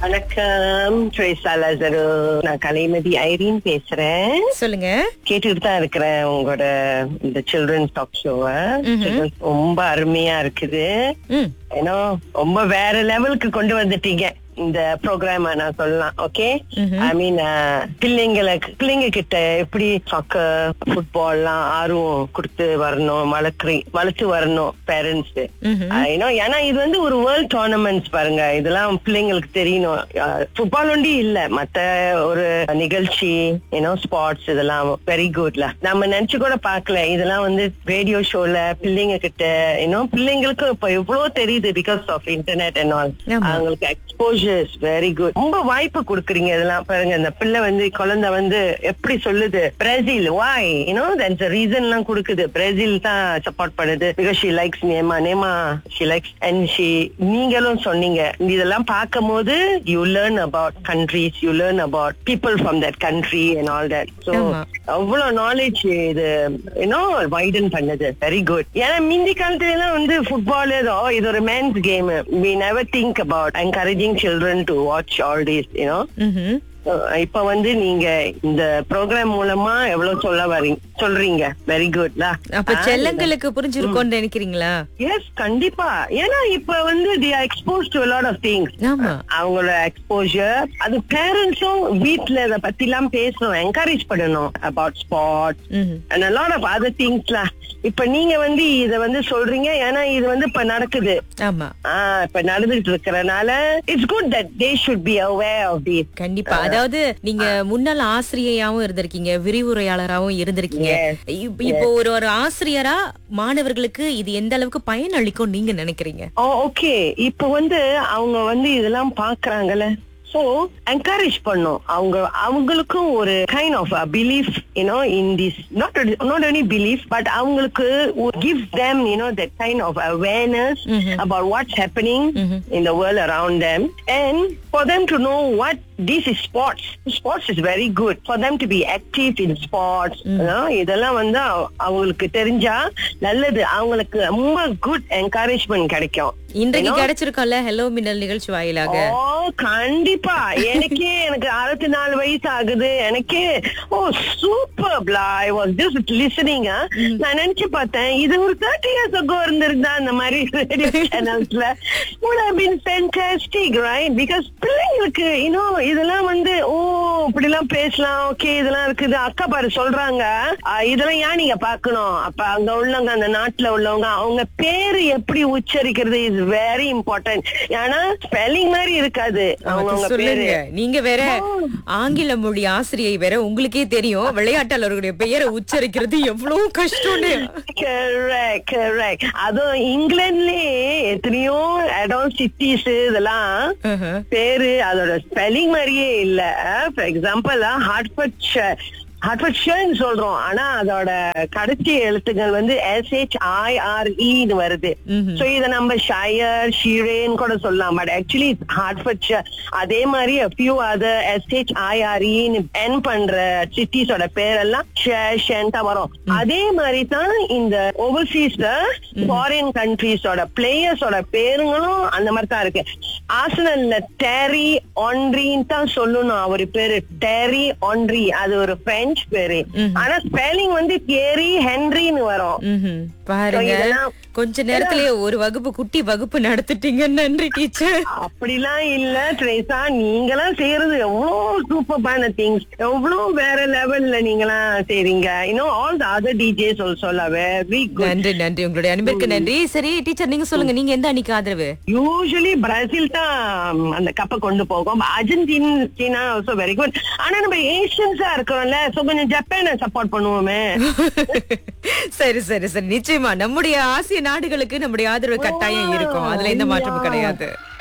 வணக்கம் ட்ரேசா லசரு நான் கலைமதி ஐரீன் பேசுறேன் சொல்லுங்க கேட்டுட்டு தான் இருக்கிறேன் உங்களோட இந்த சில்ட்ரன்ஸ் டாக் ஷோவை ரொம்ப அருமையா இருக்குது ம் ஏன்னா ரொம்ப வேற லெவலுக்கு கொண்டு வந்துட்டீங்க இந்த ப்ரோக்ராம நான் சொல்லலாம் ஓகே ஐ மீன் பிள்ளைங்களை பிள்ளைங்க கிட்ட எப்படி சாக்கர் ஃபுட்பால்லாம் ஆர்வம் கொடுத்து வரணும் வளர்க்குறி வளர்த்து வரணும் பேரண்ட்ஸ் ஏன்னா ஏன்னா இது வந்து ஒரு வேர்ல்ட் டோர்னமெண்ட்ஸ் பாருங்க இதெல்லாம் பிள்ளைங்களுக்கு தெரியணும் ஃபுட்பால் ஒண்டி இல்ல மத்த ஒரு நிகழ்ச்சி ஏன்னோ ஸ்பாட்ஸ் இதெல்லாம் வெரி குட்ல நம்ம நினைச்சு கூட பார்க்கல இதெல்லாம் வந்து ரேடியோ ஷோல பிள்ளைங்க கிட்ட இன்னும் பிள்ளைங்களுக்கும் இப்ப எவ்வளவு தெரியுது because of internet and all ஆமா. அவங்களுக்கு எக்ஸ்போஜர்ஸ் வெரி குட் ரொம்ப வாய்ப்பு கொடுக்குறீங்க இதெல்லாம் பாருங்க இந்த பிள்ளை வந்து குழந்தை வந்து எப்படி சொல்லுது பிரேசில் வாய் யூனோ தட்ஸ் ரீசன் எல்லாம் கொடுக்குது பிரேசில் தான் சப்போர்ட் பண்ணுது because she likes Neymar Neymar she likes and she நீங்களும் சொன்னீங்க இதெல்லாம் பார்க்கும் போது you learn about countries you learn about people from that country and all that so ஆமா. அவ்வளவு நாலேஜ் இது யூனோ வைடன் பண்ணுது வெரி குட் ஏன்னா முந்தி காலத்துல எல்லாம் வந்து ஃபுட்பால் ஏதோ இது ஒரு man's game we never think about encouraging children to watch all these you know ம்ஹும். இப்ப வந்து நீங்க இந்த ப்ரோக்ராம் மூலமா எவ்வளவு சொல்ல வரீங்க சொல்றீங்க வெரி குட்லா அப்ப செல்லங்களுக்கு புரிஞ்சிருக்கோம்னு நினைக்கிறீங்களா எஸ் கண்டிப்பா ஏன்னா இப்ப வந்து they are exposed to lot of things ஆமா அவங்களோட எக்ஸ்போஜர் அது பேரண்ட்ஸும் வீட்ல இத பத்தி எல்லாம் பேசணும் என்கரேஜ் பண்ணணும் அபவுட் ஸ்பாட் ம்ஹும். and a lot of other things lah இப்ப நீங்க வந்து இத வந்து சொல்றீங்க ஏன்னா இது வந்து இப்ப நடக்குது ஆமா ஆஹ் இப்ப நடந்துட்டு இருக்கறனால it's good that they should be aware of this கண்டிப்பா அதாவது நீங்க முன்னாள் ஆசிரியையாவும் இருந்திருக்கீங்க விரிவுரையாளராவும் இருந்திருக்கீங்க Yes. இப்ப- இப்போ ஒரு ஒரு ஆசிரியரா மாணவர்களுக்கு இது எந்த அளவுக்கு பயன் அளிக்கும் நீங்க நினைக்கிறீங்க ஓ ஓகே இப்ப வந்து அவங்க வந்து இதெல்லாம் பாக்குறாங்கல்ல சோ என்கரேஜ் பண்ணும் அவங்க அவங்களுக்கும் ஒரு kind of belief you know in this not not only belief but அவங்களுக்கு give them you know that kind of awareness about what's happening in the world around them and for them to know what this is sports sports is very good for them to be active in sports you know, இதெல்லாம் வந்து அவ- அவங்களுக்கு தெரிஞ்சா நல்லது அவங்களுக்கு ரொம்ப good encouragement கிடைக்கும் இன்றைக்கு You know? கிடைச்சிருக்கோம்ல ஹலோ மின்னல் நிகழ்ச்சி வாயிலாக ஓ கண்டிப்பா எனக்கே எனக்கு அறுபத்தி நாலு வயசு ஆகுது எனக்கே oh super I was just listening நான் நினைச்சு பார்த்தேன் இது ஒரு தேர்ட்டி இயர்ஸ் அகோ இருந்திருந்தா அந்த மாதிரி ரேடியோ சேனல்ஸ்ல would have been fantastic right because பிள்ளைங்களுக்கு இன்னும் இதெல்லாம் வந்து ஓ இப்படி எல்லாம் பேசலாம் ஓகே இதெல்லாம் இருக்குது அக்கா பாரு சொல்றாங்க ஆ, இதெல்லாம் ஏன் நீங்க பாக்கணும் அப்ப அங்க உள்ளவங்க அந்த நாட்டுல உள்ளவங்க அவங்க பேரு எப்படி உச்சரிக்கிறது இஸ் வெரி இம்பார்ட்டன்ட் ஏன்னா ஸ்பெல்லிங் மாதிரி இருக்காது அவங்க அது அவங்க பேரு சொல்லுங்க நீங்க வேற ஆங்கில மொழி ஆசிரியை வேற உங்களுக்கே தெரியும் விளையாட்டாளர்களுடைய பெயரை உச்சரிக்கிறது எவ்வளவு கஷ்டம்னு கரெக்ட் கரெக்ட் அதுவும் இங்கிலாந்துலயே எத்தனையோ இடம் சிட்டிஸ் இதெல்லாம் ஆஹா. பேரு அதோட ஸ்பெல்லிங் மாதிரியே இல்ல ஃபார் எக்ஸாம்பிள் ஹார்ட்ஃபர்ட் ஹார்ட்ஃபர்ட் ஷேர்னு சொல்றோம் ஆனா அதோட கடைசி எழுத்துக்கள் வந்து எஸ் ஹெச் ஐ ஆர் இன்னு வருது ம்ஹும். சோ இத நம்ம ஷயர் ஷீரேன்னு கூட சொல்லலாம் பட் ஆக்சுவலி ஹார்ட்ஃபர்ட் அதே மாதிரி few other S H I R இன்னு என் பண்ற சிட்டிஸோட பேரெல்லாம் ஷேன் தான் வரும் அதே மாதிரி தான் இந்த ஓவர்சீஸ்ல ஃபாரின் கண்ட்ரீஸோட பிளேயர்ஸோட பேருங்களும் அந்த மாதிரி தான் இருக்கு ஆசனல்ல டேரி ஒன்றின்னு தான் சொல்லணும் அவரு பேரு டேரி ஒன்ரி அது ஒரு பிரெஞ்சு பேரு ஆனா ஸ்பெல்லிங் வந்து கேரி ஹென்ரின்னு வரும் ம்ஹும். பாருங்க இதெல்லாம் கொஞ்ச நேரத்திலேயே ஒரு வகுப்பு குட்டி வகுப்பு நடத்திட்டீங்க நன்றி டீச்சர் அப்படிலாம் இல்ல ட்ரேசா நீங்களாம் செய்யறது எவ்வளவு சூப்பர்பான திங்ஸ் எவ்வளவு வேற லெவல்ல நீங்களாம் செய்றீங்க இன்னும் ஆல் த அதர் டிஜேஸ் சொல்ல வெரி குட் நன்றி நன்றி உங்களுடைய அனுப்பிற்கு நன்றி சரி டீச்சர் நீங்க சொல்லுங்க நீங்க எந்த அணிக்கு ஆதரவு யூஸ்வலி பிரேசில் தான் அந்த கப்பை கொண்டு போகும் அர்ஜென்டினா ஆல்சோ வெரி குட் ஆனா நம்ம ஏஷியன்ஸா இருக்கிறோம்ல சோ கொஞ்சம் ஜப்பானை சப்போர்ட் பண்ணுவோமே சரி சரி சரி நிச்சயமா நம்முடைய ஆசிய நாடுகளுக்கு நம்முடைய ஆதரவு கட்டாயம் இருக்கும் அதுல எந்த மாற்றமும் கிடையாது